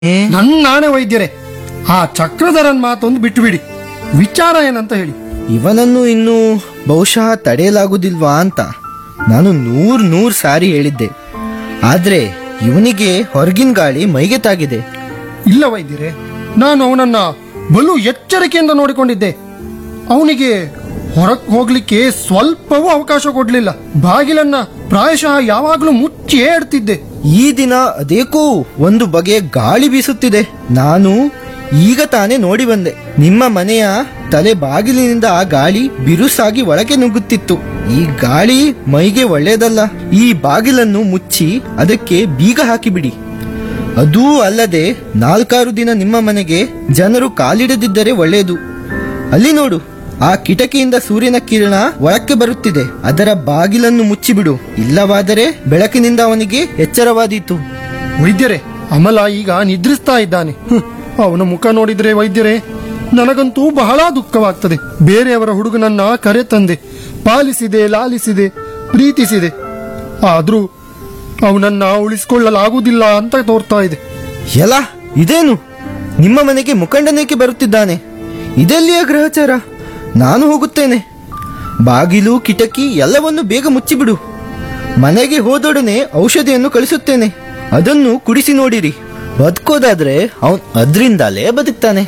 ನನ್ನ ನಾಣೆ ವೈದ್ಯರೇ ಆ ಚಕ್ರಧರನ್ ಮಾತೊಂದು ಬಿಟ್ಟುಬಿಡಿ ವಿಚಾರ ಏನಂತ ಹೇಳಿ ಇವನನ್ನು ಇನ್ನು ಬಹುಶಃ ತಡೆಯಲಾಗುವುದಿಲ್ವಾ ಅಂತ ನಾನು ನೂರ್ ನೂರ್ ಸಾರಿ ಹೇಳಿದ್ದೆ ಆದ್ರೆ ಇವನಿಗೆ ಹೊರಗಿನ ಗಾಳಿ ಮೈಗೆ ತಾಗಿದೆ ಇಲ್ಲ ವೈದ್ಯರೇ ನಾನು ಅವನನ್ನ ಬಲು ಎಚ್ಚರಿಕೆಯಿಂದ ನೋಡಿಕೊಂಡಿದ್ದೆ ಅವನಿಗೆ ಹೊರಕ್ ಹೋಗ್ಲಿಕ್ಕೆ ಸ್ವಲ್ಪವೂ ಅವಕಾಶ ಕೊಡ್ಲಿಲ್ಲ ಬಾಗಿಲನ್ನ ಪ್ರಾಯಶಃ ಯಾವಾಗ್ಲೂ ಮುಚ್ಚಿಯೇ ಇಡ್ತಿದ್ದೆ ಈ ದಿನ ಅದೇಕೋ ಒಂದು ಬಗೆಯ ಗಾಳಿ ಬೀಸುತ್ತಿದೆ ನಾನು ಈಗ ತಾನೇ ನೋಡಿ ಬಂದೆ ನಿಮ್ಮ ಮನೆಯ ತಲೆ ಬಾಗಿಲಿನಿಂದ ಆ ಗಾಳಿ ಬಿರುಸಾಗಿ ಒಳಗೆ ನುಗ್ಗುತ್ತಿತ್ತು ಈ ಗಾಳಿ ಮೈಗೆ ಒಳ್ಳೆಯದಲ್ಲ ಈ ಬಾಗಿಲನ್ನು ಮುಚ್ಚಿ ಅದಕ್ಕೆ ಬೀಗ ಹಾಕಿಬಿಡಿ ಅದೂ ಅಲ್ಲದೆ ನಾಲ್ಕಾರು ದಿನ ನಿಮ್ಮ ಮನೆಗೆ ಜನರು ಕಾಲಿಡದಿದ್ದರೆ ಒಳ್ಳೆಯದು ಅಲ್ಲಿ ನೋಡು ಆ ಕಿಟಕಿಯಿಂದ ಸೂರ್ಯನ ಕಿರಣ ಒಳಕ್ಕೆ ಬರುತ್ತಿದೆ ಅದರ ಬಾಗಿಲನ್ನು ಮುಚ್ಚಿಬಿಡು ಇಲ್ಲವಾದರೆ ಬೆಳಕಿನಿಂದ ಅವನಿಗೆ ಎಚ್ಚರವಾದೀತು ವೈದ್ಯರೇ ಅಮಲ ಈಗ ನಿದ್ರಿಸ್ತಾ ಇದ್ದಾನೆ ಹ್ಮ್. ಅವನ ಮುಖ ನೋಡಿದ್ರೆ ವೈದ್ಯರೇ ನನಗಂತೂ ಬಹಳ ದುಃಖವಾಗ್ತದೆ ಬೇರೆಯವರ ಹುಡುಗನನ್ನ ಕರೆ ತಂದೆ ಪಾಲಿಸಿದೆ ಲಾಲಿಸಿದೆ ಪ್ರೀತಿಸಿದೆ ಆದ್ರೂ ಅವನನ್ನ ಉಳಿಸಿಕೊಳ್ಳಲಾಗುವುದಿಲ್ಲ ಅಂತ ತೋರ್ತಾ ಇದೆ ಎಲ ಇದೇನು ನಿಮ್ಮ ಮನೆಗೆ ಮುಖಂಡನೇಕೆ ಬರುತ್ತಿದ್ದಾನೆ ಇದೆಲ್ಲಿಯ ಗ್ರಹಚಾರ ನಾನು ಹೋಗುತ್ತೇನೆ ಬಾಗಿಲು ಕಿಟಕಿ ಎಲ್ಲವನ್ನು ಬೇಗ ಮುಚ್ಚಿಬಿಡು ಮನೆಗೆ ಹೋದೊಡನೆ ಔಷಧಿಯನ್ನು ಕಳಿಸುತ್ತೇನೆ ಅದನ್ನು ಕುಡಿಸಿ ನೋಡಿರಿ ಬದುಕೋದಾದ್ರೆ ಅವನ್ ಅದ್ರಿಂದಲೇ ಬದುಕ್ತಾನೆ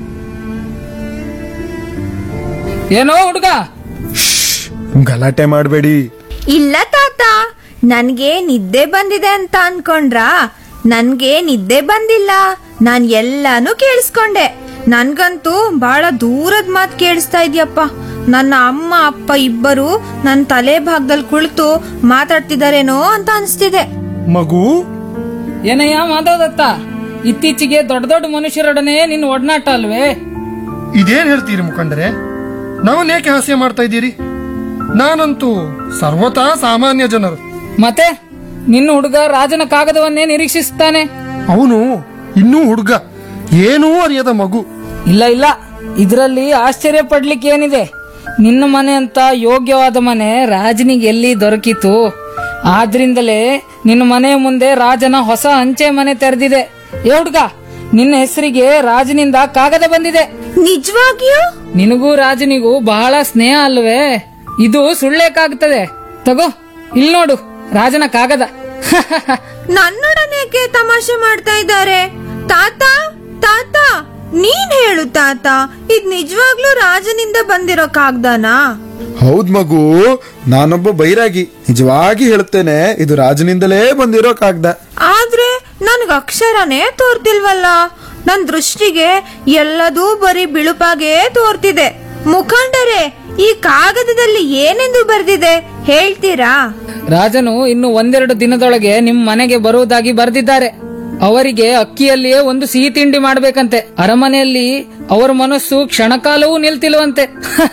ಏನೋ ಹುಡುಗ ಗಲಾಟೆ ಮಾಡಬೇಡಿ ಇಲ್ಲ ತಾತ ನನ್ಗೆ ನಿದ್ದೆ ಬಂದಿದೆ ಅಂತ ಅನ್ಕೊಂಡ್ರಾ ನನ್ಗೆ ನಿದ್ದೆ ಬಂದಿಲ್ಲ ನಾನ್ ಎಲ್ಲಾನು ಕೇಳಿಸ್ಕೊಂಡೆ ನನ್ಗಂತೂ ಬಹಳ ದೂರದ ಮಾತು ಕೇಳಿಸ್ತಾ ಇದ್ಯಪ್ಪ ನನ್ನ ಅಮ್ಮ ಅಪ್ಪ ಇಬ್ಬರು ನನ್ನ ತಲೆ ಭಾಗದಲ್ಲಿ ಕುಳಿತು ಮಾತಾಡ್ತಿದಾರೇನೋ ಅಂತ ಅನ್ಸ್ತಿದೆ ಮಗು ಏನಯ್ಯ ಮಾಧವದತ್ತ ಇತ್ತೀಚೆಗೆ ದೊಡ್ಡ ದೊಡ್ಡ ಮನುಷ್ಯರೊಡನೆ ನಿನ್ನ ಒಡನಾಟ ಅಲ್ವೇ ಇದೇನ್ ಹೇಳ್ತೀರಿ ಮುಖಂಡರೆ ನಾವನ್ನೇಕೆ ಹಾಸ್ಯ ಮಾಡ್ತಾ ಇದ್ದೀರಿ ನಾನಂತೂ ಸರ್ವತಾ ಸಾಮಾನ್ಯ ಜನರು ಮತ್ತೆ ನಿನ್ನ ಹುಡುಗ ರಾಜನ ಕಾಗದವನ್ನೇ ನಿರೀಕ್ಷಿಸುತ್ತಾನೆ ಅವನು ಇನ್ನೂ ಹುಡುಗ ಏನೂ ಅರಿಯದ ಮಗು ಇಲ್ಲ ಇಲ್ಲ ಇದರಲ್ಲಿ ಆಶ್ಚರ್ಯ ಪಡ್ಲಿಕ್ಕೆ ಏನಿದೆ ನಿನ್ನ ಮನೆ ಅಂತ ಯೋಗ್ಯವಾದ ಮನೆ ರಾಜನಿಗೆ ಎಲ್ಲಿ ದೊರಕಿತು ಆದ್ರಿಂದಲೇ ನಿನ್ನ ಮನೆ ಮುಂದೆ ರಾಜನ ಹೊಸ ಅಂಚೆ ಮನೆ ತೆರೆದಿದೆ ಏ ಹುಡ್ಗ ನಿನ್ನ ಹೆಸರಿಗೆ ರಾಜನಿಂದ ಕಾಗದ ಬಂದಿದೆ ನಿಜವಾಗಿಯೂ ನಿನಗೂ ರಾಜನಿಗೂ ಬಹಳ ಸ್ನೇಹ ಅಲ್ವೇ ಇದು ಸುಳ್ಳೇಕಾಗ್ತದೆ ತಗೋ ಇಲ್ಲಿ ನೋಡು ರಾಜನ ಕಾಗದ ನನ್ನೊಡನೇಕೆ ತಮಾಷೆ ಮಾಡ್ತಾ ಇದ್ದಾರೆ ತಾತ ತಾತ ನೀನ್ ಹೇಳು ತಾತ ಇದ್ ನಿಜವಾಗ್ಲೂ ರಾಜನಿಂದ ಬಂದಿರೋ ಕಾಗ್ದಾನಾ ಹೌದ್ ಮಗು ನಾನೊಬ್ಬ ಬೈರಾಗಿ ನಿಜವಾಗಿ ಹೇಳುತ್ತೇನೆ ಇದು ರಾಜನಿಂದಲೇ ಬಂದಿರೋ ಕಾಗ್ದ ಆದ್ರೆ ನನ್ಗ ಅಕ್ಷರನೇ ತೋರ್ತಿಲ್ವಲ್ಲ ನನ್ ದೃಷ್ಟಿಗೆ ಎಲ್ಲದೂ ಬರೀ ಬಿಳುಪಾಗೆ ತೋರ್ತಿದೆ ಮುಖಂಡರೇ ಈ ಕಾಗದದಲ್ಲಿ ಏನೆಂದು ಬರ್ದಿದೆ ಹೇಳ್ತೀರಾ ರಾಜನು ಇನ್ನು ಒಂದೆರಡು ದಿನದೊಳಗೆ ನಿಮ್ ಮನೆಗೆ ಬರುವುದಾಗಿ ಬರೆದಿದ್ದಾರೆ ಅವರಿಗೆ ಅಕ್ಕಿಯಲ್ಲಿಯೇ ಒಂದು ಸಿಹಿ ತಿಂಡಿ ಮಾಡ್ಬೇಕಂತೆ ಅರಮನೆಯಲ್ಲಿ ಅವರ ಮನಸ್ಸು ಕ್ಷಣಕಾಲವೂ ನಿಲ್ತಿಲ್ವಂತೆ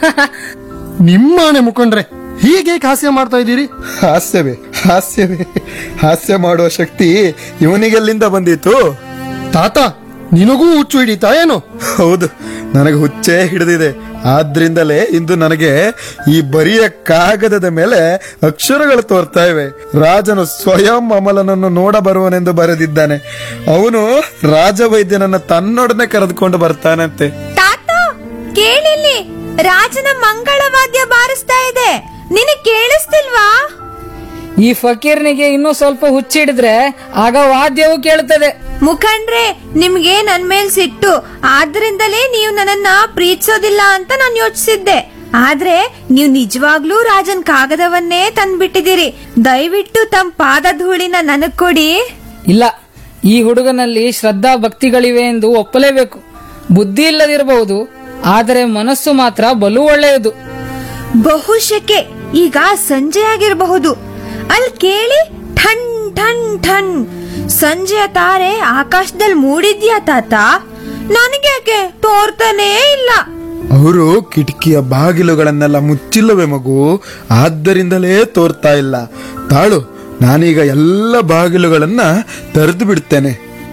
ನಿಮ್ಮನೆ ಮುಖಂಡ್ರೆ ಹೀಗೆ ಹಾಸ್ಯ ಮಾಡ್ತಾ ಇದ್ದೀರಿ ಹಾಸ್ಯವೇ ಹಾಸ್ಯವೇ ಹಾಸ್ಯ ಮಾಡುವ ಶಕ್ತಿ ಇವನಿಗೆಲ್ಲಿಂದ ಬಂದಿತ್ತು ತಾತ ನಿನಗೂ ಹುಚ್ಚು ಹಿಡಿತಾ ಏನು ಹೌದು ನನಗೆ ಹುಚ್ಚೇ ಹಿಡಿದಿದೆ ಆದ್ರಿಂದಲೇ ಇಂದು ನನಗೆ ಈ ಬರಿಯ ಕಾಗದದ ಮೇಲೆ ಅಕ್ಷರಗಳು ತೋರ್ತಾ ಇವೆ ರಾಜನು ಸ್ವಯಂ ಅಮಲನನ್ನು ನೋಡ ಬರುವನೆಂದು ಬರೆದಿದ್ದಾನೆ ಅವನು ರಾಜವೈದ್ಯನನ್ನ ತನ್ನೊಡನೆ ಕರೆದುಕೊಂಡು ಬರ್ತಾನಂತೆ ತಾತ ಕೇಳಿಲ್ಲಿ ರಾಜನ ಮಂಗಳವಾದ್ಯ ಬಾರಿಸ್ತಾ ಇದೆ ನಿನಗ್ ಕೇಳಿಸ್ತಿಲ್ವಾ ಈ ಫಕೀರ್ನಿಗೆ ಇನ್ನೂ ಸ್ವಲ್ಪ ಹುಚ್ಚಿಡಿದ್ರೆ ಆಗ ವಾದ್ಯವು ಕೇಳುತ್ತದೆ ಮುಖಂಡ್ರೆ ನಿಮ್ಗೆ ನನ್ ಮೇಲ್ ಸಿಟ್ಟು ಆದ್ರಿಂದಲೇ ನೀವು ನನ್ನನ್ನ ಪ್ರೀತಿಸೋದಿಲ್ಲ ಅಂತ ನಾನು ಯೋಚಿಸಿದ್ದೆ ಆದ್ರೆ ನೀವು ನಿಜವಾಗ್ಲೂ ರಾಜನ್ ಕಾಗದವನ್ನೇ ತಂದ್ಬಿಟ್ಟಿದ್ದೀರಿ ದಯವಿಟ್ಟು ತಮ್ಮ ಪಾದ ಧೂಳಿನ ನನಗ್ ಕೊಡಿ ಇಲ್ಲ ಈ ಹುಡುಗನಲ್ಲಿ ಶ್ರದ್ಧಾ ಭಕ್ತಿಗಳಿವೆ ಎಂದು ಒಪ್ಪಲೇಬೇಕು ಬುದ್ಧಿ ಇಲ್ಲದಿರಬಹುದು ಆದರೆ ಮನಸ್ಸು ಮಾತ್ರ ಬಲು ಒಳ್ಳೆಯದು ಬಹುಶಕೆ ಈಗ ಸಂಜೆ ಆಗಿರಬಹುದು ಅಲ್ಲಿ ಕೇಳಿ ಠಣ್ ಠಣ್ ಠಣ್ ಸಂಜೆಯ ತಾರೆ ಆಕಾಶದಲ್ಲಿ ಮೂಡಿದ್ಯಾ ತಾತ ನನಗ್ಯಾಕೆ ತೋರ್ತಾನೇ ಇಲ್ಲ ಅವರು ಕಿಟಕಿಯ ಬಾಗಿಲುಗಳನ್ನೆಲ್ಲ ಮುಚ್ಚಿಲ್ಲವೇ ಮಗು ಆದ್ದರಿಂದಲೇ ತೋರ್ತಾ ಇಲ್ಲ ತಾಳು ನಾನೀಗ ಎಲ್ಲ ಬಾಗಿಲುಗಳನ್ನ ತೆರೆದು ಬಿಡ್ತೇನೆ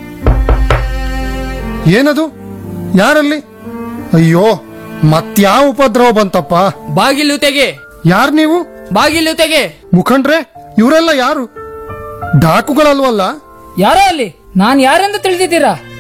ಏನದು ಯಾರಲ್ಲಿ ಅಯ್ಯೋ ಮತ್ಯಾವ ಉಪದ್ರವ ಬಂತಪ್ಪ ಬಾಗಿಲು ತೆಗೆ ಯಾರ್ ನೀವು ಬಾಗಿಲು ತೆಗೆ ಮುಖಂಡ್ರೆ ಇವರೆಲ್ಲ ಯಾರು ಡಾಕುಗಳಲ್ವಲ್ಲ ಯಾರೋ ಅಲ್ಲಿ ನಾನ್ ಯಾರೆಂದು ತಿಳಿದಿದ್ದೀರಾ